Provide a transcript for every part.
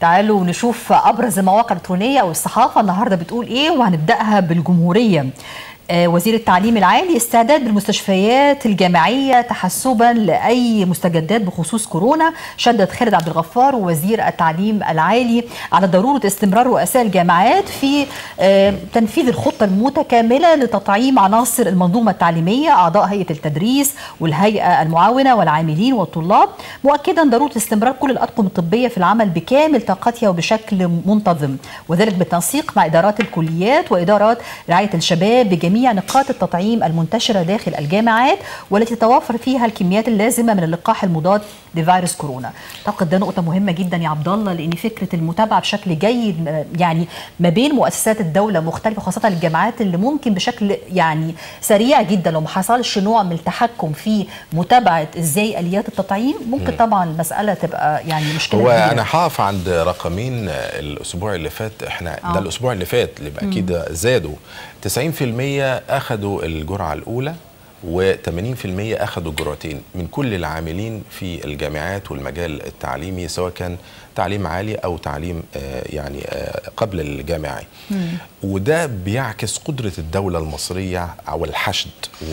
تعالوا نشوف ابرز المواقع الالكترونيه او الصحافه النهارده بتقول ايه وهنبداها بالجمهوريه وزير التعليم العالي استعداد بالمستشفيات الجامعيه تحسبا لاي مستجدات بخصوص كورونا شدد خالد عبد الغفار وزير التعليم العالي على ضروره استمرار رؤساء الجامعات في تنفيذ الخطه المتكامله لتطعيم عناصر المنظومه التعليميه اعضاء هيئه التدريس والهيئه المعاونه والعاملين والطلاب مؤكدا ضروره استمرار كل الاطقم الطبيه في العمل بكامل طاقتها وبشكل منتظم وذلك بالتنسيق مع ادارات الكليات وادارات رعايه الشباب بجميع جميع نقاط التطعيم المنتشرة داخل الجامعات والتي تتوفر فيها الكميات اللازمة من اللقاح المضاد لفيروس كورونا أعتقد ده نقطة مهمة جدا يا عبد الله لأن فكرة المتابعة بشكل جيد يعني ما بين مؤسسات الدولة مختلفة خاصة الجامعات اللي ممكن بشكل يعني سريع جدا لو ما حصلش نوع من التحكم في متابعة ازاي آليات التطعيم ممكن طبعا المسألة تبقى يعني مشكلة هو كبيرة. انا هقف عند رقمين الاسبوع اللي فات احنا آه. ده الاسبوع اللي فات اللي اكيد زادوا 90% اخذوا الجرعه الاولى و80% اخذوا جرعتين من كل العاملين في الجامعات والمجال التعليمي سواء كان تعليم عالي او تعليم يعني قبل الجامعي وده بيعكس قدره الدوله المصريه على الحشد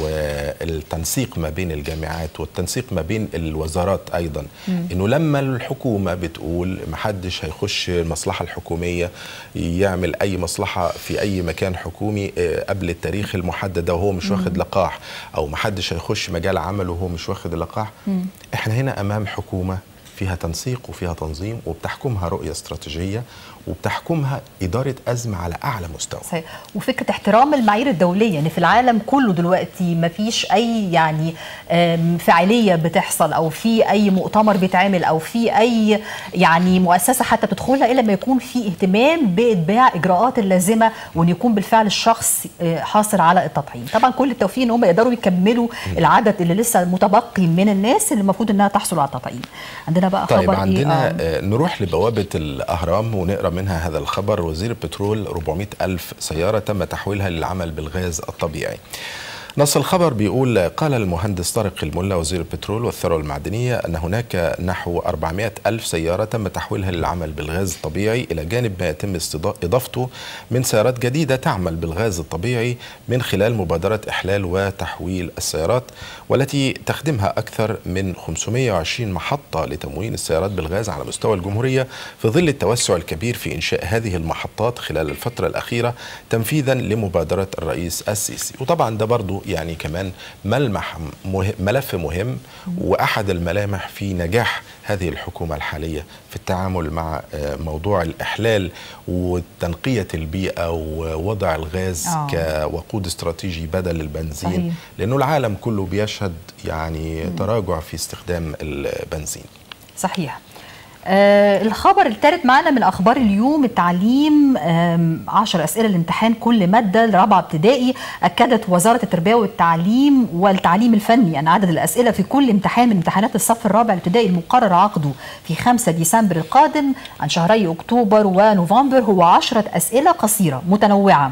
والتنسيق ما بين الجامعات والتنسيق ما بين الوزارات ايضا انه لما الحكومه بتقول ما حدش هيخش المصلحه الحكوميه يعمل اي مصلحه في اي مكان حكومي قبل التاريخ المحدد ده وهو مش واخد لقاح او ما حدش هيخش مجال عمله وهو مش واخد اللقاح احنا هنا امام حكومه فيها تنسيق وفيها تنظيم وبتحكمها رؤية استراتيجية وبتحكمها إدارة أزمة على أعلى مستوى صحيح وفكرة احترام المعايير الدولية يعني في العالم كله دلوقتي ما فيش أي يعني فعالية بتحصل أو في أي مؤتمر بيتعمل أو في أي يعني مؤسسة حتى بتدخلها إلا ما يكون في اهتمام بإتباع إجراءات اللازمة وأن يكون بالفعل الشخص حاصل على التطعيم طبعا كل التوفيق أن هم يقدروا يكملوا العدد اللي لسه متبقي من الناس اللي المفروض أنها تحصل على التطعيم عندنا بقى طيب خبر عندنا إيه؟ آه نروح لبوابة الأهرام ونقرأ منها هذا الخبر وزير البترول 400 ألف سيارة تم تحويلها للعمل بالغاز الطبيعي نص الخبر بيقول قال المهندس طارق الملا وزير البترول والثروة المعدنية أن هناك نحو 400 ألف سيارة تم تحويلها للعمل بالغاز الطبيعي إلى جانب ما يتم إضافته من سيارات جديدة تعمل بالغاز الطبيعي من خلال مبادرة إحلال وتحويل السيارات والتي تخدمها أكثر من 520 محطة لتموين السيارات بالغاز على مستوى الجمهورية في ظل التوسع الكبير في إنشاء هذه المحطات خلال الفترة الأخيرة تنفيذا لمبادرة الرئيس السيسي وطبعا ده برضو يعني كمان ملمح مهم ملف مهم واحد الملامح في نجاح هذه الحكومه الحاليه في التعامل مع موضوع الاحلال وتنقيه البيئه ووضع الغاز أوه. كوقود استراتيجي بدل البنزين صحيح. لانه العالم كله بيشهد يعني م. تراجع في استخدام البنزين صحيح آه الخبر الثالث معنا من اخبار اليوم التعليم 10 اسئله الامتحان كل ماده لرابعه ابتدائي اكدت وزاره التربيه والتعليم والتعليم الفني ان عدد الاسئله في كل امتحان من امتحانات الصف الرابع الابتدائي المقرر عقده في 5 ديسمبر القادم عن شهري اكتوبر ونوفمبر هو 10 اسئله قصيره متنوعه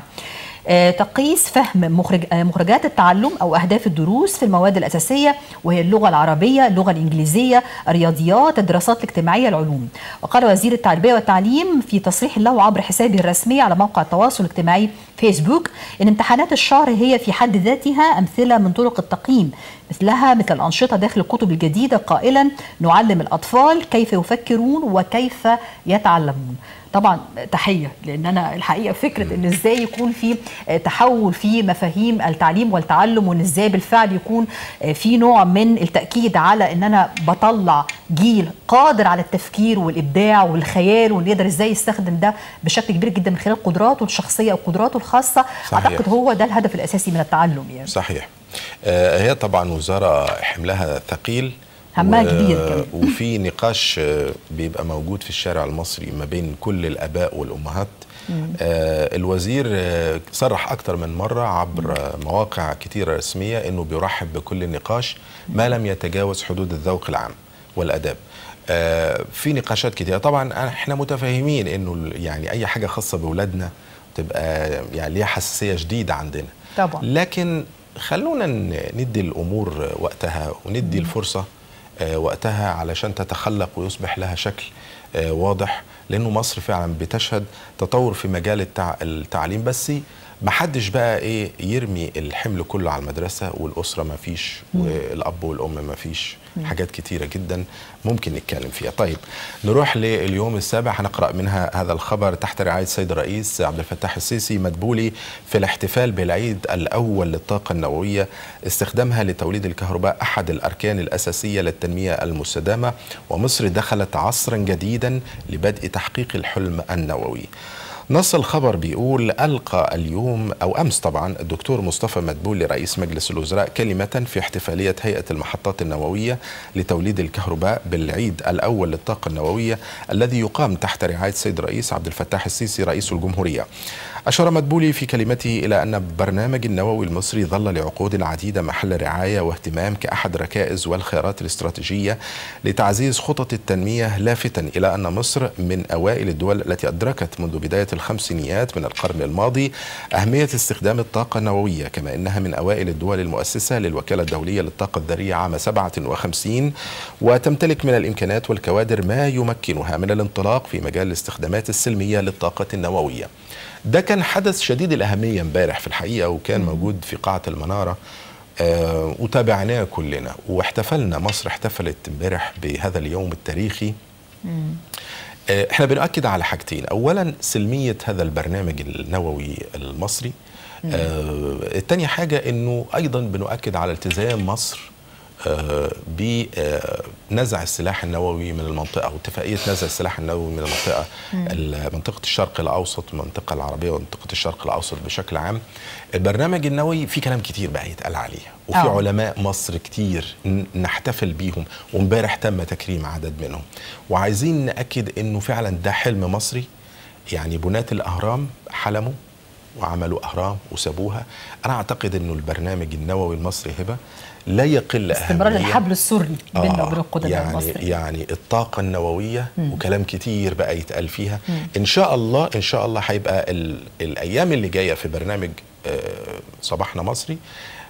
تقيس فهم مخرج مخرجات التعلم او اهداف الدروس في المواد الاساسيه وهي اللغه العربيه، اللغه الانجليزيه، الرياضيات، الدراسات الاجتماعيه، العلوم. وقال وزير التربيه والتعليم في تصريح له عبر حسابه الرسمي على موقع التواصل الاجتماعي فيسبوك ان امتحانات الشهر هي في حد ذاتها امثله من طرق التقييم مثلها مثل الانشطه داخل الكتب الجديده قائلا نعلم الاطفال كيف يفكرون وكيف يتعلمون. طبعا تحيه لان انا الحقيقه فكره ان ازاي يكون في تحول في مفاهيم التعليم والتعلم وان ازاي بالفعل يكون في نوع من التاكيد على ان انا بطلع جيل قادر على التفكير والابداع والخيال وان يقدر ازاي يستخدم ده بشكل كبير جدا من خلال قدراته الشخصيه وقدراته الخاصه صحيح. اعتقد هو ده الهدف الاساسي من التعلم يعني صحيح آه هي طبعا وزاره حملها ثقيل همها كبير كمان وفي نقاش بيبقى موجود في الشارع المصري ما بين كل الاباء والامهات آه الوزير آه صرح اكثر من مره عبر مواقع كثيره رسميه انه بيرحب بكل نقاش ما لم يتجاوز حدود الذوق العام والاداب آه في نقاشات كثيره طبعا احنا متفاهمين انه يعني اي حاجه خاصه باولادنا تبقى يعني ليها حساسيه شديده عندنا طبعا لكن خلونا ندي الامور وقتها وندي الفرصه وقتها علشان تتخلق ويصبح لها شكل واضح لانه مصر فعلا بتشهد تطور في مجال التع... التعليم بس ما حدش بقى ايه يرمي الحمل كله على المدرسه والاسره ما فيش والاب والام ما فيش حاجات كتيره جدا ممكن نتكلم فيها طيب نروح لليوم السابع هنقرا منها هذا الخبر تحت رعايه السيد الرئيس عبد الفتاح السيسي مدبولي في الاحتفال بالعيد الاول للطاقه النوويه استخدامها لتوليد الكهرباء احد الاركان الاساسيه للتنميه المستدامه ومصر دخلت عصرا جديدا لبدء تحقيق الحلم النووي نص الخبر بيقول ألقى اليوم أو أمس طبعا الدكتور مصطفى مدبولي رئيس مجلس الوزراء كلمة في احتفالية هيئة المحطات النووية لتوليد الكهرباء بالعيد الأول للطاقة النووية الذي يقام تحت رعاية السيد الرئيس عبد الفتاح السيسي رئيس الجمهورية أشار مدبولي في كلمته إلى أن برنامج النووي المصري ظل لعقود عديدة محل رعاية واهتمام كأحد الركائز والخيارات الاستراتيجية لتعزيز خطط التنمية لافتا إلى أن مصر من أوائل الدول التي أدركت منذ بداية الخمسينيات من القرن الماضي أهمية استخدام الطاقة النووية كما أنها من أوائل الدول المؤسسة للوكالة الدولية للطاقة الذرية عام 57 وتمتلك من الإمكانات والكوادر ما يمكنها من الانطلاق في مجال الاستخدامات السلمية للطاقة النووية ده كان حدث شديد الأهمية امبارح في الحقيقة وكان موجود في قاعة المنارة آه وتابعناه كلنا واحتفلنا مصر احتفلت امبارح بهذا اليوم التاريخي آه احنا بنؤكد على حاجتين اولا سلمية هذا البرنامج النووي المصري آه الثانية حاجة انه ايضا بنؤكد على التزام مصر آه بنزع السلاح النووي من المنطقة واتفاقية نزع السلاح النووي من المنطقة منطقة الشرق الأوسط المنطقة العربية ومنطقة الشرق الأوسط بشكل عام البرنامج النووي في كلام كتير بقى يتقال عليه وفي أوه. علماء مصر كتير نحتفل بيهم وامبارح تم تكريم عدد منهم وعايزين نأكد انه فعلا ده حلم مصري يعني بناة الأهرام حلموا وعملوا أهرام وسابوها أنا أعتقد أنه البرنامج النووي المصري هبة لا يقل استمرار أهمية الحبل السري بيننا وبين القدماء يعني المصريين يعني الطاقة النووية مم. وكلام كتير بقى يتقال فيها مم. إن شاء الله إن شاء الله هيبقى ال- الأيام اللي جاية في برنامج آه، صباحنا مصري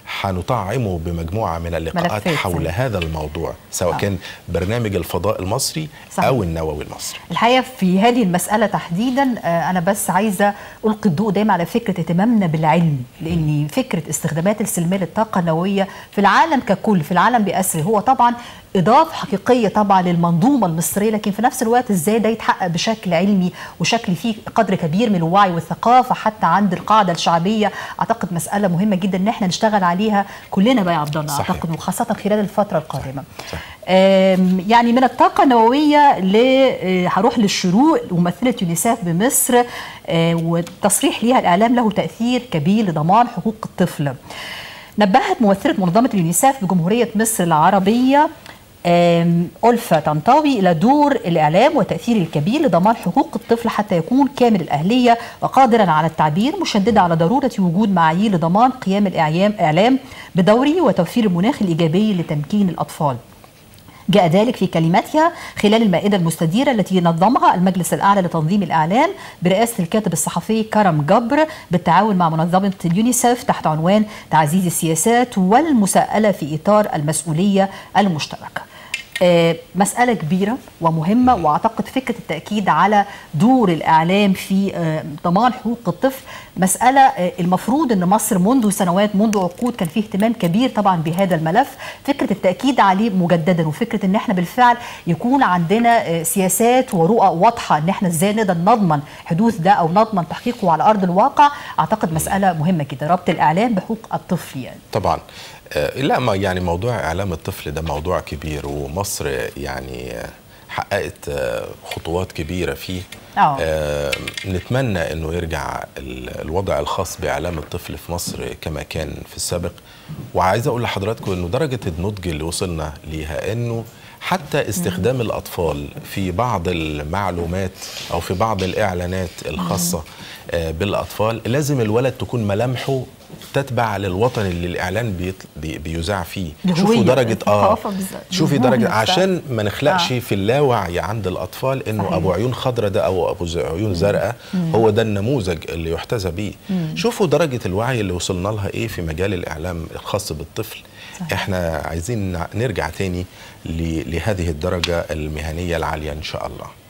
هنطعمه بمجموعة من اللقاءات ملفات حول يعني. هذا الموضوع سواء آه. كان برنامج الفضاء المصري صحيح. أو النووي المصري الحقيقه في هذه المساله تحديدا آه، انا بس عايزه القي الضوء دايما على فكره اهتمامنا بالعلم لان فكره استخدامات السلميه للطاقه النوويه في العالم ككل في العالم باسره هو طبعا اضافه حقيقيه طبعا للمنظومه المصريه لكن في نفس الوقت ازاي ده يتحقق بشكل علمي وشكل فيه قدر كبير من الوعي والثقافه حتى عند القاعده الشعبيه اعتقد مساله مهمه جدا ان احنا نشتغل عليها كلنا بقى يا عبد الله صحيح. اعتقد وخاصه خلال الفتره القادمه صح. آم، يعني من الطاقة النووية ل آه، هروح للشروق ممثلة يونيسيف بمصر آه، والتصريح ليها الإعلام له تأثير كبير لضمان حقوق الطفل نبهت ممثلة منظمة اليونيسيف بجمهورية مصر العربية آم، ألفة طنطاوي إلى دور الإعلام وتأثير الكبير لضمان حقوق الطفل حتى يكون كامل الأهلية وقادرا على التعبير مشددة على ضرورة وجود معايير لضمان قيام الإعلام إعلام بدوره وتوفير المناخ الإيجابي لتمكين الأطفال جاء ذلك في كلمتها خلال المائدة المستديرة التي نظمها المجلس الأعلى لتنظيم الإعلام برئاسة الكاتب الصحفي كرم جبر بالتعاون مع منظمة اليونيسف تحت عنوان تعزيز السياسات والمساءلة في إطار المسؤولية المشتركة آه، مسألة كبيرة ومهمة وأعتقد فكرة التأكيد على دور الإعلام في آه، ضمان حقوق الطفل مسألة آه، المفروض أن مصر منذ سنوات منذ عقود كان فيه اهتمام كبير طبعا بهذا الملف فكرة التأكيد عليه مجددا وفكرة أن احنا بالفعل يكون عندنا آه، سياسات ورؤى واضحة أن احنا ازاي نقدر نضمن حدوث ده أو نضمن تحقيقه على أرض الواقع أعتقد مسألة مهمة جدا ربط الإعلام بحقوق الطفل يعني طبعا آه، لا ما يعني موضوع اعلام الطفل ده موضوع كبير ومصر يعني آه، حققت آه، خطوات كبيره فيه آه. آه، نتمنى انه يرجع ال- الوضع الخاص باعلام الطفل في مصر كما كان في السابق وعايز اقول لحضراتكم انه درجه النضج اللي وصلنا ليها انه حتى استخدام الاطفال في بعض المعلومات او في بعض الاعلانات الخاصه آه، بالاطفال لازم الولد تكون ملامحه تتبع للوطن اللي الاعلان بيط- بي- بيذاع فيه شوفوا الهوية، درجه اه الثقافة بالذات. شوفي الهوية درجه نفسها. عشان ما نخلقش آه. في اللاوعي عند الاطفال انه صحيح. ابو عيون خضراء ده او ابو ز- عيون زرقاء هو ده النموذج اللي يحتذى بيه شوفوا درجه الوعي اللي وصلنا لها ايه في مجال الاعلام الخاص بالطفل صحيح. احنا عايزين نع- نرجع تاني ل- لهذه الدرجه المهنيه العاليه ان شاء الله